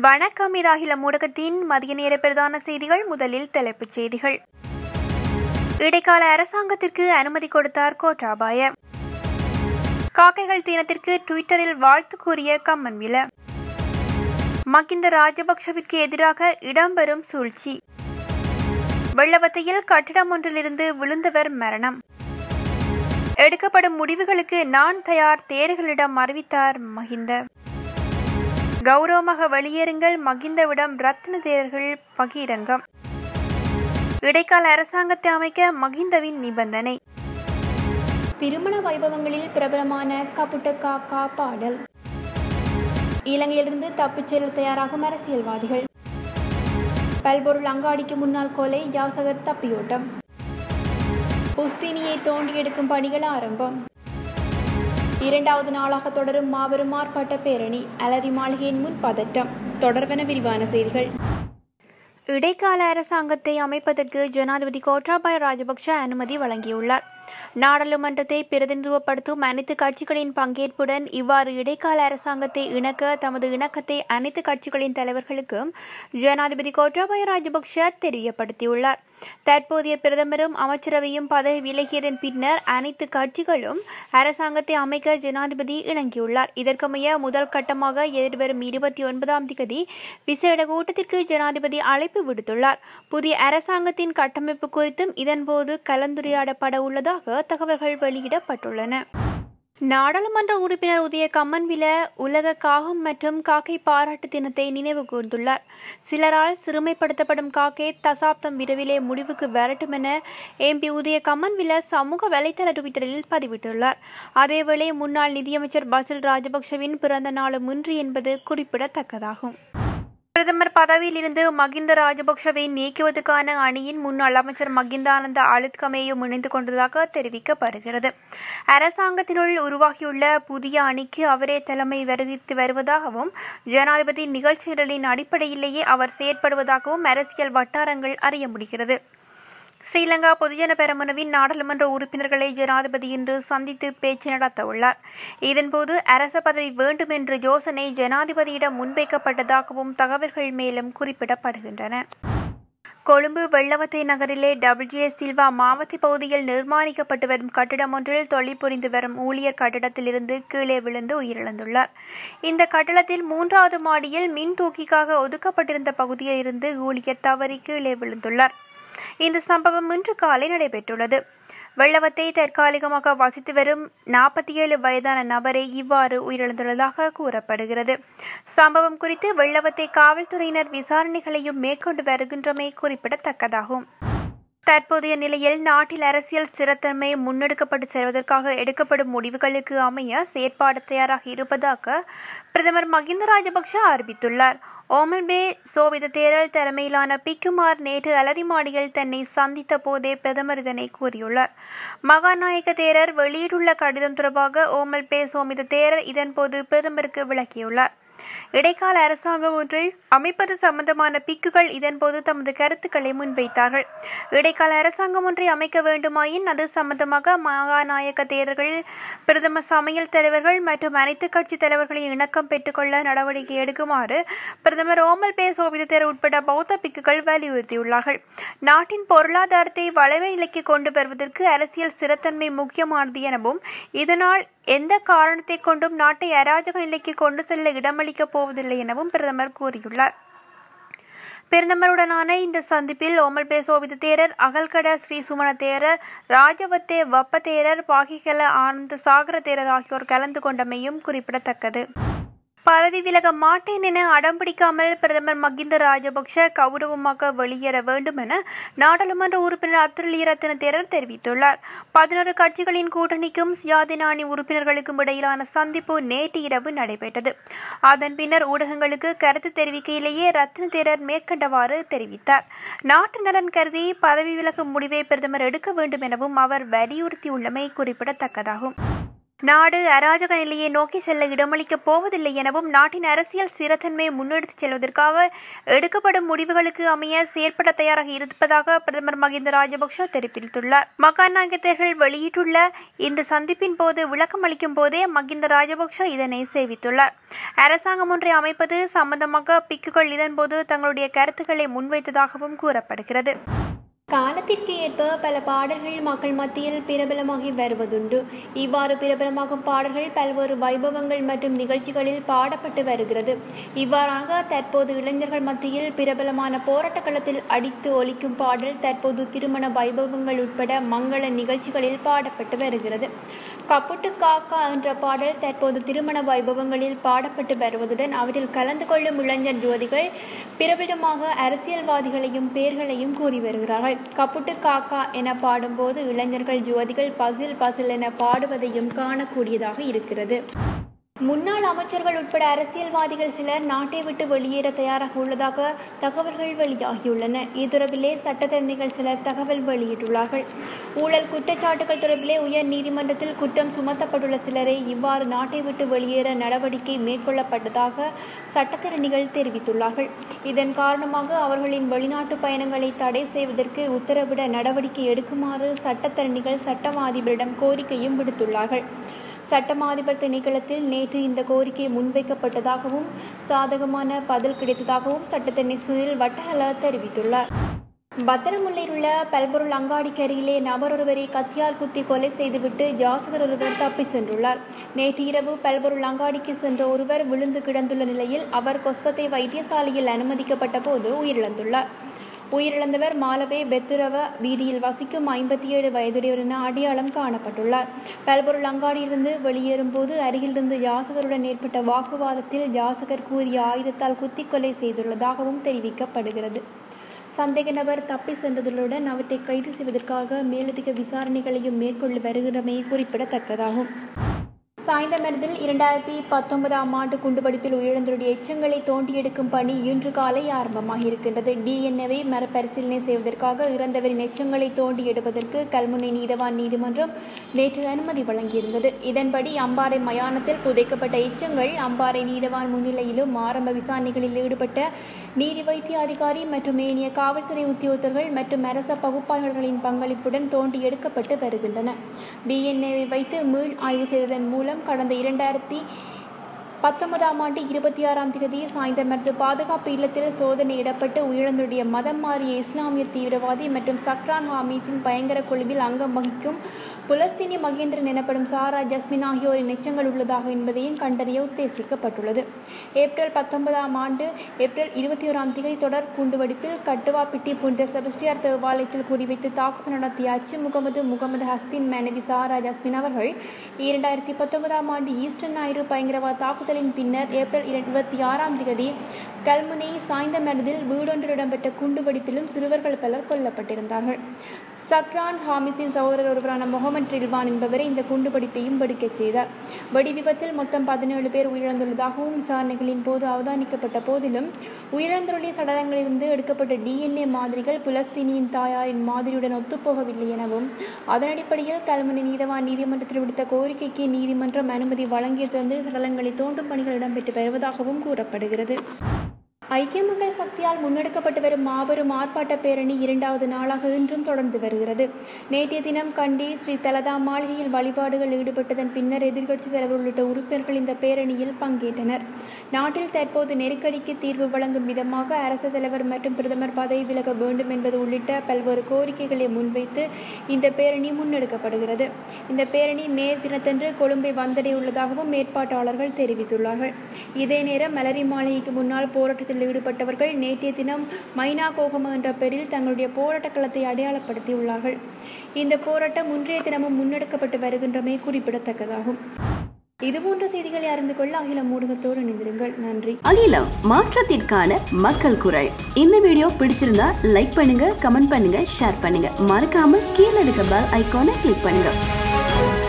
வணக்கம் இது அகில ஊடகத்தின் மதிய நேர பிரதான செய்திகள் முதலில் தலைப்புச் செய்திகள் இடைக்கால அரசாங்கத்திற்கு அனுமதி கொடுத்தார் கோட்டாபாய காக்கைகள் தினத்திற்கு ட்விட்டரில் வாழ்த்து கூறிய கம்மன்வில மகிந்த ராஜபக்ஷவிற்கு எதிராக இடம்பெறும் சூழ்ச்சி வெள்ளவத்தையில் கட்டிடம் ஒன்றிலிருந்து விழுந்தவர் மரணம் எடுக்கப்படும் முடிவுகளுக்கு நான் தயார் தேர்களிடம் அறிவித்தார் மகிந்த கௌரவமாக வெளியேறுங்கள் மகிந்தவிடம் ரத்ன தேரர்கள் பகிரங்கம் இடைக்கால அரசாங்கத்தை அமைக்க மகிந்தவின் நிபந்தனை திருமண வைபவங்களில் பிரபலமான கபுட்ட காக்கா பாடல் இலங்கையிலிருந்து தப்பிச் செல்ல தயாராகும் அரசியல்வாதிகள் பல்பொருள் அங்காடிக்கு முன்னால் கொலை யாசகர் தப்பியோட்டம் புஸ்தினியை தோண்டி எடுக்கும் பணிகள் ஆரம்பம் இரண்டாவது நாளாக தொடரும் மாபெரும் ஆர்ப்பாட்ட பேரணி அலரி மாளிகையின் முன் பதட்டம் தொடர்பென விரிவான செய்திகள் இடைக்கால அரசாங்கத்தை அமைப்பதற்கு ஜனாதிபதி கோட்டாபாய ராஜபக்ஷ அனுமதி வழங்கியுள்ளார் நாடாளுமன்றத்தை பிரதிநிதித்துவப்படுத்தும் அனைத்து கட்சிகளின் பங்கேற்புடன் இவ்வாறு இடைக்கால அரசாங்கத்தை இணக்க தமது இணக்கத்தை அனைத்து கட்சிகளின் தலைவர்களுக்கும் ஜனாதிபதி கோட்டாபாய ராஜபக்ஷ தெரியப்படுத்தியுள்ளார் தற்போதைய பிரதமரும் அமைச்சரவையும் பதவி விலகியதன் பின்னர் அனைத்து கட்சிகளும் அரசாங்கத்தை அமைக்க ஜனாதிபதி இணங்கியுள்ளார் இதற்கமைய முதல் கட்டமாக எதிர்வரும் இருபத்தி ஒன்பதாம் தேதி விசேட கூட்டத்திற்கு ஜனாதிபதி அழைப்பு விடுத்துள்ளார் புதிய அரசாங்கத்தின் கட்டமைப்பு குறித்தும் இதன்போது கலந்துரையாடப்பட உள்ளதாக தகவல்கள் வெளியிடப்பட்டுள்ளன நாடாளுமன்ற உறுப்பினர் உதய கம்மன்வில உலக காகம் மற்றும் காக்கை பாராட்டு தினத்தை நினைவு கூர்ந்துள்ளார் சிலரால் சிறுமைப்படுத்தப்படும் காக்கை தசாப்தம் விரைவிலே முடிவுக்கு வரட்டும் என எம்பி உதய கம்மன்வில சமூக வலைதள ட்விட்டரில் பதிவிட்டுள்ளார் அதேவேளை முன்னாள் நிதியமைச்சர் பசில் ராஜபக்ஷவின் பிறந்த நாளும் இன்று என்பது குறிப்பிடத்தக்கதாகும் பிரதமர் பதவியில் இருந்து மகிந்த ராஜபக்ஷவை நீக்குவதற்கான அணியின் முன்னாள் அமைச்சர் மகிந்தானந்த அழுத்கமேயும் இணைந்து கொண்டதாக தெரிவிக்கப்படுகிறது அரசாங்கத்தினுள் உருவாகியுள்ள புதிய அணிக்கு அவரே தலைமை வகித்து வருவதாகவும் ஜனாதிபதி நிகழ்ச்சிகளின் அடிப்படையிலேயே அவர் செயற்படுவதாகவும் அரசியல் வட்டாரங்கள் அறிய முடிகிறது ஸ்ரீலங்கா பொதுஜன பெரமுனவின் நாடாளுமன்ற உறுப்பினர்களை ஜனாதிபதி இன்று சந்தித்து பேச்சு நடத்த உள்ளார் இதன்போது அரச பதவி வேண்டும் என்ற யோசனை ஜனாதிபதியிடம் முன்வைக்கப்பட்டதாகவும் தகவல்கள் மேலும் குறிப்பிடப்படுகின்றன கொழும்பு வெள்ளவத்தை நகரிலே டபிள்யூஏ சில்வா மாவத்தி பகுதியில் நிர்மாணிக்கப்பட்டு வரும் கட்டிடம் ஒன்றில் தொழில் புரிந்து வரும் ஊழியர் கட்டிடத்திலிருந்து கீழே விழுந்து உயிரிழந்துள்ளார் இந்த கட்டடத்தில் மூன்றாவது மாடியில் மின் தூக்கிக்காக ஒதுக்கப்பட்டிருந்த பகுதியில் இருந்து ஊழியர் தவறி கீழே விழுந்துள்ளார் இந்த சம்பவம் இன்று காலை நடைபெற்றுள்ளது வெள்ளவத்தை தற்காலிகமாக வசித்து வரும் நாற்பத்தி ஏழு வயதான நபரை இவ்வாறு உயிரிழந்துள்ளதாக கூறப்படுகிறது சம்பவம் குறித்து வெள்ளவத்தை காவல்துறையினர் விசாரணைகளையும் மேற்கொண்டு வருகின்றமை குறிப்பிடத்தக்கதாகும் தற்போதைய நிலையில் நாட்டில் அரசியல் ஸ்திரத்தன்மை முன்னெடுக்கப்பட்டு செல்வதற்காக எடுக்கப்படும் முடிவுகளுக்கு அமைய செயற்பாடு தயாராக இருப்பதாக பிரதமர் மகிந்த ராஜபக்ஷ அறிவித்துள்ளார் ஓமன்பே சோவித தேரல் தலைமையிலான பிக்குமார் நேற்று அலரிமாடியில் தன்னை சந்தித்த போதே பிரதமர் இதனை கூறியுள்ளார் மகாநாயக தேரர் வெளியிட்டுள்ள கடிதம் தொடர்பாக ஓமல்பே சோமித தேரர் இதன்போது பிரதமருக்கு விளக்கியுள்ளார் இடைக்கால அரசாங்கம் ஒன்றை அமைப்பது சம்பந்தமான பிக்குகள் இதன்போது தமது கருத்துக்களை முன்வைத்தார்கள் இடைக்கால அரசாங்கம் ஒன்றை அமைக்க வேண்டுமாயின் அது சம்பந்தமாக மகாநாயக தேரர்கள் பிரதம சமையல் தலைவர்கள் மற்றும் அனைத்து கட்சி தலைவர்களின் இணக்கம் பெற்றுக்கொள்ள நடவடிக்கை எடுக்குமாறு பிரதமர் ஓமல் பே சோபித தேரர் உட்பட பௌத்த பிக்குகள் வலியுறுத்தியுள்ளார்கள் நாட்டின் பொருளாதாரத்தை வளமை நிலைக்கு கொண்டு வருவதற்கு அரசியல் ஸ்திரத்தன்மை முக்கியமானது எனவும் இதனால் எந்த காரணத்தை கொண்டும் நாட்டை அராஜக நிலைக்கு கொண்டு செல்ல இடமளிக்கப் போவதில்லை எனவும் பிரதமர் கூறியுள்ளார் பிரதமருடனான இந்த சந்திப்பில் ஓமல்பே சோபித தேரர் அகல்கட ஸ்ரீ சுமண தேரர் ராஜவத்தே வப்ப தேரர் பாகிகல ஆனந்த சாகர தேரர் ஆகியோர் கலந்து கொண்டமையும் குறிப்பிடத்தக்கது பதவி விலக மாட்டேன் என அடம்பிடிக்காமல் பிரதமர் மகிந்த ராஜபக்ஷ கௌரவமாக வெளியேற வேண்டும் என நாடாளுமன்ற உறுப்பினர் அத்துலியரத்தின தேரர் தெரிவித்துள்ளார் பதினோரு கட்சிகளின் கூட்டணிக்கும் சுயாதீனானி உறுப்பினர்களுக்கும் இடையிலான சந்திப்பு நேற்று இரவு நடைபெற்றது அதன் பின்னர் ஊடகங்களுக்கு கருத்து தெரிவிக்கையிலேயே ரத்ன தேரர் மேற்கண்டவாறு தெரிவித்தார் நாட்டு நலன் கருதி பதவி விலகும் முடிவை பிரதமர் எடுக்க வேண்டும் எனவும் அவர் வலியுறுத்தியுள்ளமை குறிப்பிடத்தக்கதாகும் நாடு அராஜக நிலையை நோக்கி செல்ல இடமளிக்கப் போவதில்லை எனவும் நாட்டின் அரசியல் ஸ்திரத்தன்மையை முன்னெடுத்துச் செல்வதற்காக எடுக்கப்படும் முடிவுகளுக்கு அமைய செயற்பட தயாராக இருப்பதாக பிரதமர் மகிந்த ராஜபக்ஷ தெரிவித்துள்ளார் மகாநாயகத்தர்கள் வெளியிட்டுள்ள இந்த சந்திப்பின் போது விளக்கம் அளிக்கும் போதே மகிந்த ராஜபக்ஷ இதனை தெரிவித்துள்ளார் அரசாங்கம் ஒன்றை அமைப்பது சம்பந்தமாக பிக்குகள் இதன்போது தங்களுடைய கருத்துக்களை முன்வைத்ததாகவும் கூறப்படுகிறது காலத்திற்கு ஏற்ப பல பாடல்கள் மக்கள் மத்தியில் பிரபலமாகி வருவதுண்டு இவ்வாறு பிரபலமாகும் பாடல்கள் பல்வேறு வைபவங்கள் மற்றும் நிகழ்ச்சிகளில் பாடப்பட்டு வருகிறது இவ்வாறாக தற்போது இளைஞர்கள் மத்தியில் பிரபலமான போராட்ட களத்தில் அடித்து ஒலிக்கும் பாடல் தற்போது திருமண வைபவங்கள் உட்பட மங்கள நிகழ்ச்சிகளில் பாடப்பட்டு வருகிறது கப்புட்டு காக்கா என்ற பாடல் தற்போது திருமண வைபவங்களில் பாடப்பட்டு வருவதுடன் அவற்றில் கலந்து கொள்ளும் இளைஞர் ஜோதிகள் பிரபலமாக அரசியல்வாதிகளையும் பெயர்களையும் கூறி வருகிறார்கள் கப்புட்டு காக்கா என பாடும்போது இளைஞர்கள் ஜோதிகள் பசில் பசில் என பாடுவதையும் காணக்கூடியதாக இருக்கிறது முன்னாள் அமைச்சர்கள் உட்பட அரசியல்வாதிகள் சிலர் நாட்டை விட்டு வெளியேற தயாராக உள்ளதாக தகவல்கள் வெளியாகியுள்ளன இது தொடர்பிலே சட்டத்தரணிகள் சிலர் தகவல் வெளியிட்டுள்ளார்கள் ஊழல் குற்றச்சாட்டுகள் தொடர்பிலே உயர் நீதிமன்றத்தில் குற்றம் சுமத்தப்பட்டுள்ள சிலரை இவ்வாறு நாட்டை விட்டு வெளியேற நடவடிக்கை மேற்கொள்ளப்பட்டதாக சட்டத்தரணிகள் தெரிவித்துள்ளார்கள் இதன் காரணமாக அவர்களின் வெளிநாட்டு பயணங்களை தடை செய்வதற்கு உத்தரவிட நடவடிக்கை எடுக்குமாறு சட்டத்தரணிகள் சட்டமா அதிபரிடம் கோரிக்கையும் விடுத்துள்ளார்கள் சட்டமா அதிபர் திணைக்களத்தில் நேற்று இந்த கோரிக்கை முன்வைக்கப்பட்டதாகவும் சாதகமான பதில் கிடைத்ததாகவும் சட்டத்தரணி சுனில் வட்டஹல தெரிவித்துள்ளார் பத்திரமுல்லையில் உள்ள பல்பொருள் அங்காடிக்கு அருகிலே நபர் ஒருவரை கத்தியால் குத்தி கொலை செய்துவிட்டு ஜாசகர் ஒருவர் தப்பி சென்றுள்ளார் நேற்று இரவு பல்பொருள் அங்காடிக்கு சென்ற ஒருவர் விழுந்து கிடந்துள்ள நிலையில் அவர் கொஸ்பத்தை வைத்தியசாலையில் அனுமதிக்கப்பட்ட போது உயிரிழந்துள்ளார் உயிரிழந்தவர் மாலவே பெத்துரவ வீதியில் வசிக்கும் ஐம்பத்தி ஏழு வயதுடையவர் என அடையாளம் காணப்பட்டுள்ளார் பல்பொருள் அங்காடியிலிருந்து வெளியேறும் போது அருகிலிருந்து யாசகருடன் ஏற்பட்ட வாக்குவாதத்தில் யாசகர் கூறிய ஆயுதத்தால் குத்தி கொலை செய்துள்ளதாகவும் தெரிவிக்கப்படுகிறது சந்தேக நபர் தப்பி சென்றதுடன் அவற்றை கைது செய்வதற்காக மேலதிக விசாரணைகளையும் மேற்கொண்டு வருகிறமை குறிப்பிடத்தக்கதாகும் சாய்ந்தமரத்தில் இரண்டாயிரத்தி பத்தொன்பதாம் ஆண்டு குண்டுவெடிப்பில் உயிரிழந்தோருடைய எச்சங்களை தோண்டி எடுக்கும் பணி இன்று காலை ஆரம்பமாக இருக்கின்றது டிஎன்ஏவை மறுபரிசீலனை செய்வதற்காக இறந்தவரின் எச்சங்களை தோண்டி எடுப்பதற்கு கல்முனை நீதவான் நீதிமன்றம் நேற்று அனுமதி வழங்கியிருந்தது இதன்படி அம்பாறை மயானத்தில் புதைக்கப்பட்ட எச்சங்கள் அம்பாறை நீதவான் முன்னிலையிலும் ஆரம்ப விசாரணைகளில் ஈடுபட்ட நீதி வைத்திய அதிகாரி மற்றும் ஏனைய காவல்துறை உத்தியோகத்தர்கள் மற்றும் அரச பகுப்பாய்வாளர்களின் பங்களிப்புடன் தோண்டி எடுக்கப்பட்டு வருகின்றன டிஎன்ஏவை வைத்து மீள் ஆய்வு செய்ததன் மூலம் கடந்த இரண்டாயிரத்தி பத்தொன்பதாம் ஆண்டு இருபத்தி ஆறாம் தேதி சாய்ந்தமர்ந்து பாதுகாப்பு இல்லத்தில் சோதனையிடப்பட்டு உயிரிழந்துடைய மதம் மாறிய இஸ்லாமிய தீவிரவாதி மற்றும் சக்ரான் ஹாமீத்தின் பயங்கர குழுவில் அங்கம் வகிக்கும் புலஸ்தீனி மகேந்திரன் எனப்படும் சாரா ஜஸ்மின் ஆகியோரின் எச்சங்கள் உள்ளதாக என்பதையும் கண்டறிய உத்தேசிக்கப்பட்டுள்ளது ஏப்ரல் பத்தொன்பதாம் ஆண்டு ஏப்ரல் இருபத்தி ஓராம் தேதி தொடர் குண்டுவெடிப்பில் கட்டுவாப்பிட்டி புனித செபஸ்டியார் தேவாலயத்தில் குறிவைத்து தாக்குதல் நடத்திய அச்சு முகமது முகமது ஹஸ்தின் மனைவி சாரா ஜஸ்மின் அவர்கள் இரண்டாயிரத்தி பத்தொன்பதாம் ஆண்டு ஈஸ்டர் ஞாயிறு பயங்கரவாத தாக்குதலின் பின்னர் ஏப்ரல் இருபத்தி ஆறாம் தேதி கல்முனை சாய்ந்தமரதில் வீடொன்றில் இடம்பெற்ற குண்டுவெடிப்பிலும் சிறுவர்கள் பலர் கொல்லப்பட்டிருந்தார்கள் சக்ரான் ஹாமிஸின் சகோதரர் ஒருவரான முகமது ரில்வான் என்பவரை இந்த குண்டுவெடிப்பையும் வெடிக்கச் செய்தார் வெடி விபத்தில் மொத்தம் பதினேழு பேர் உயிரிழந்துள்ளதாகவும் விசாரணைகளின் போது அவதானிக்கப்பட்ட போதிலும் உயிரிழந்தவருடைய சடலங்களிலிருந்து எடுக்கப்பட்ட டிஎன்ஏ மாதிரிகள் புலஸ்தீனியின் தாயாரின் மாதிரியுடன் ஒத்துப்போகவில்லை எனவும் அதன் அடிப்படையில் கல்முனை நீதவான் நீதிமன்றத்தில் விடுத்த கோரிக்கைக்கு நீதிமன்றம் அனுமதி வழங்கியது தொடர்ந்து சடலங்களை தோண்டும் பணிகள் இடம்பெற்று வருவதாகவும் கூறப்படுகிறது ஐக்கிய மக்கள் சக்தியால் முன்னெடுக்கப்பட்டு வரும் மாபெரும் ஆர்ப்பாட்ட பேரணி இரண்டாவது நாளாக இன்றும் தொடர்ந்து வருகிறது நேற்றைய தினம் கண்டி ஸ்ரீ தலதா மாளிகையில் வழிபாடுகள் ஈடுபட்டதன் பின்னர் எதிர்க்கட்சி தலைவர் உள்ளிட்ட உறுப்பினர்கள் இந்த பேரணியில் பங்கேற்றனர் நாட்டில் தற்போது நெருக்கடிக்கு தீர்வு வழங்கும் விதமாக அரசு தலைவர் மற்றும் பிரதமர் பதவி விலக வேண்டும் என்பது உள்ளிட்ட பல்வேறு கோரிக்கைகளை முன்வைத்து இந்த பேரணி முன்னெடுக்கப்படுகிறது இந்த பேரணி மே தினத்தன்று கொழும்பை வந்தடையுள்ளதாகவும் ஏற்பாட்டாளர்கள் தெரிவித்துள்ளார்கள் இதே நேரம் மலரி மாளிகைக்கு முன்னால் போராட்டத்தில் ஈடுபட்டவர்கள் நேற்றைய தினம் மைனா கோகம என்ற பெயரில் தங்களுடைய போராட்ட களத்தை அடையாளப்படுத்தியுள்ளார்கள் இந்த போராட்டம் முன்றைய தினமும் முன்னெடுக்கப்பட்டு வருகின்றமை குறிப்பிடத்தக்கதாகும் இதுபோன்ற செய்திகளை அறிந்து கொள்ள அகில ஊடகத்தோடு இணைந்திருங்கள் நன்றி அகிலம் மாற்றத்திற்கான மக்கள் குரல் இந்த வீடியோ பிடிச்சிருந்தா லைக் பண்ணுங்க கமெண்ட் பண்ணுங்க ஷேர் பண்ணுங்க மறக்காம கீழே இருக்க பெல் ஐகானை கிளிக் பண்ணுங்க